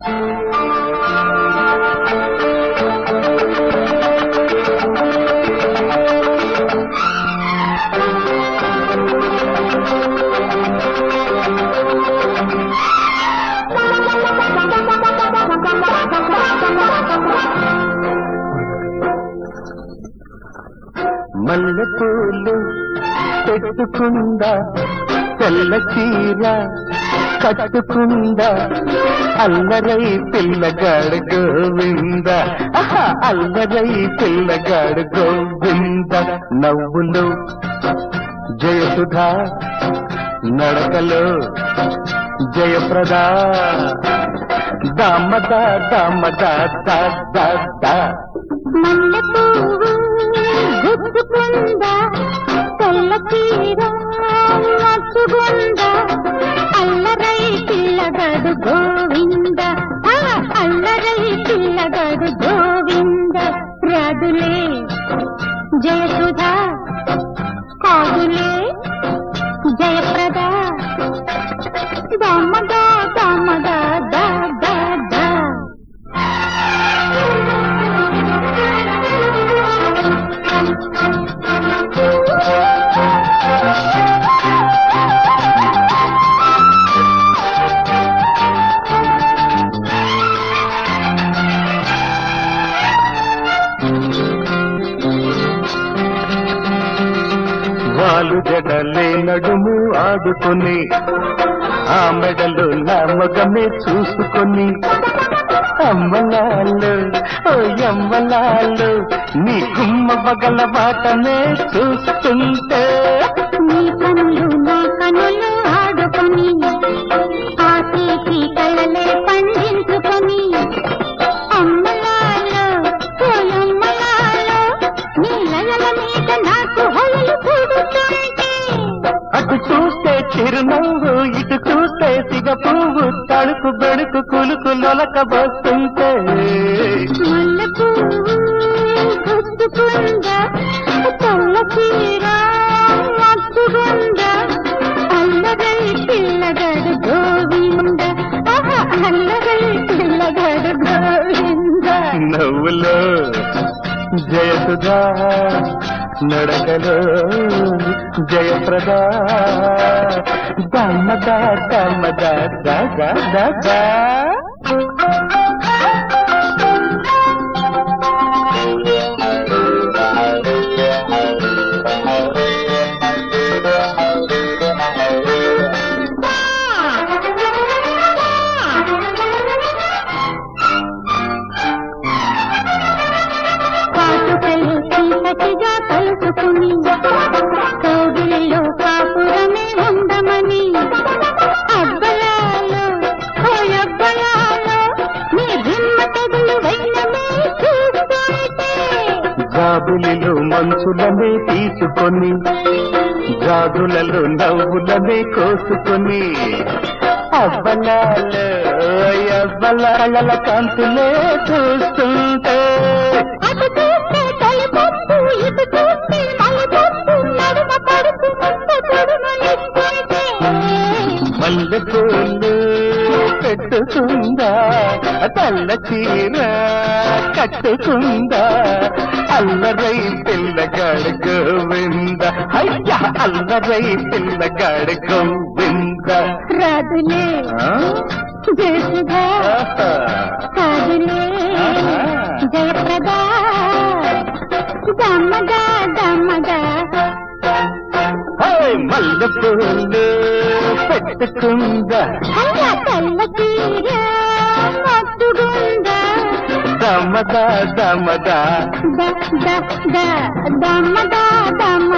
మల్లె పూలు పెట్టుకుందా తెల్ల చీర కట్టుకుందా అల్లరై పిల్లగాడు గోవింద ఆహా, అల్లరై పిల్లగాడు గోవింద నవ్వులు జయసుధా నడకలో జయప్రద దామద దామద దా దా దా మల్లె పువ్వు గుచ్చుకుందా తెల్ల చీర మచ్చుకుందా అల్లరై పిల్లగాడు గోవింద ఆ, అల్లరై పిల్లగాడు గోవింద రాదులే జయసుధా కాదులే జయప్రద దామదా దామదా దా దా దా వాలు జడలే నడుము ఆడుకొని ఆ మెడలు నా మగమే చూసుకొని అమ్మలాలు ఓ అమ్మలాలు నీ గుమ్మ బగల బాటనే చూస్తుంటే నీ కనులు నా కనులు ఆడుకొని ఆ తీపి కళ్ళలే పండించుకొని అమ్మలాలో ఓయమ్మలాలో నీ లయల మీద నాకు హొయలు పుడుతుంటే అటు చూస్తే చిరునవ్వు ఇటు చూస్తే సిగ పువ్వు తడుకు బెడుకు కులుకు లొలక వస్తుంటే మల్లె పువ్వు గుచ్చుకుందా తెల్ల చీర మచ్చుకుందా అల్లగై పిల్లగాడు గోవింద ఆహా, అల్లగై పిల్లగాడు గోవింద నవ్వులో జయసుధా నడకలో జయప్రద దమ్మద దమ్మద దగ దగ కాటుకలు చీకటిగా కలుసుకుని కౌగిలిలో కాపురమే ఉండమని అబ్బలాలో ఓ అబ్బలాలో నీ భిన్న తెగులు వైనమే చూస్తుంటే జాబులిలో మంచులనే తీసుకొని జాదులలో నవ్వులనే కోసుకొని అవ్వలాలు అవ్వలాల కాంతులే చూస్తుంటే అటు చూస్తే తలిపొప్పు ఇటు చూస్తే మలపొప్పు నడుమ పడుతు ముక్క తొడుమనిస్తుంటే మల్లె పూలు పెట్టుకుందా తెల్ల చీర కట్టుకుందా అల్లరై పిల్లగాడు గోవింద అయ్యా అల్లరై పిల్లగాడు గోవింద రాదులే ఆ? జయసుధా ఆహా. కాదులే ఆహా. జయప్రద దమ్మగా దమ్మగా హే, మల్లె పూలు పెట్టుకుందా అల్ల తెల్ల చీర మత్తుగుందా దమదా దమదా ద ద ద దమ్మదా దమ్మ